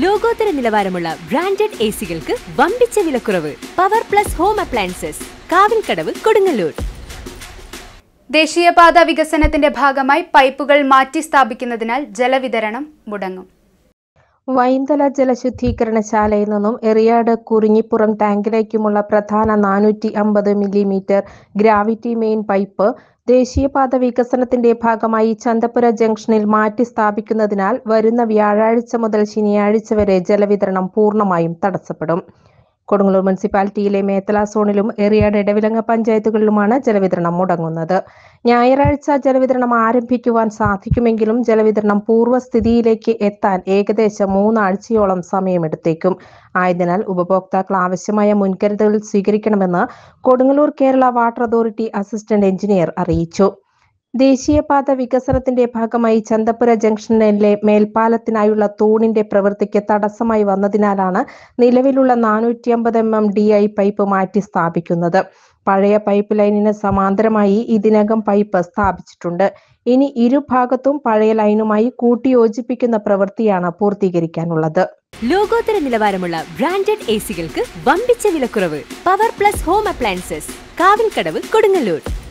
ലോകോത്തര നിലവാരമുള്ള branded A സികൾക്ക് വമ്പിച്ച വിലക്കുറവ് power plus home appliances Kavilkadavu Kodungallur ദേശീയപാത വികസനത്തിന്റെ ഭാഗമായി പൈപ്പുകൾ മാറ്റി സ്ഥാപിക്കുന്നതിനാൽ ജലവിതരണം മുടങ്ങും വൈന്തല ജലശുദ്ധീകരണശാലയിൽ നിന്നും എറിയാട് കുറിഞ്ഞിപ്പുറം ടാങ്കിലേക്കുമുള്ള പ്രധാന നാനൂറ്റി അമ്പത് മില്ലിമീറ്റർ ഗ്രാവിറ്റി മെയിൻ പൈപ്പ് ദേശീയപാത വികസനത്തിന്റെ ഭാഗമായി ചന്തപുര ജംഗ്ഷനിൽ മാറ്റി സ്ഥാപിക്കുന്നതിനാൽ വരുന്ന വ്യാഴാഴ്ച മുതൽ ശനിയാഴ്ച വരെ ജലവിതരണം പൂർണ്ണമായും തടസ്സപ്പെടും കൊടുങ്ങല്ലൂർ മുനിസിപ്പാലിറ്റിയിലെ മേത്തല സോണിലും എറിയാട് ഇടവിലങ്ങ പഞ്ചായത്തുകളിലുമാണ് ജലവിതരണം മുടങ്ങുന്നത് ഞായറാഴ്ച ജലവിതരണം ആരംഭിക്കുവാൻ സാധിക്കുമെങ്കിലും ജലവിതരണം പൂർവ്വസ്ഥിതിയിലേക്ക് എത്താൻ ഏകദേശം മൂന്നാഴ്ചയോളം സമയമെടുത്തേക്കും ആയതിനാൽ ഉപഭോക്താക്കൾ ആവശ്യമായ മുൻകരുതലുകൾ സ്വീകരിക്കണമെന്ന് Kodungallur Kerala water authority assistant engineer അറിയിച്ചു ദേശീയപാത വികസനത്തിന്റെ ഭാഗമായി ചന്തപുര ജംഗ്ഷനിലെ മേൽപ്പാലത്തിനായുള്ള തൂണിന്റെ പ്രവൃത്തിക്ക് തടസ്സമായി വന്നതിനാലാണ് നിലവിലുള്ള നാനൂറ്റി അമ്പത് M M D I pipe മാറ്റി സ്ഥാപിക്കുന്നത് പഴയ പൈപ്പ് ലൈനിന് സമാന്തരമായി ഇതിനകം പൈപ്പ് സ്ഥാപിച്ചിട്ടുണ്ട് ഇനി ഇരുഭാഗത്തും പഴയ ലൈനുമായി കൂട്ടിയോജിപ്പിക്കുന്ന പ്രവൃത്തിയാണ് പൂർത്തീകരിക്കാനുള്ളത് ലോകോത്തര നിലവാരമുള്ള ബ്രാൻഡഡ് എ സികൾക്ക് വമ്പിച്ച വിലക്കുറവ് power plus home appliances Kavilkadavu Kodungallur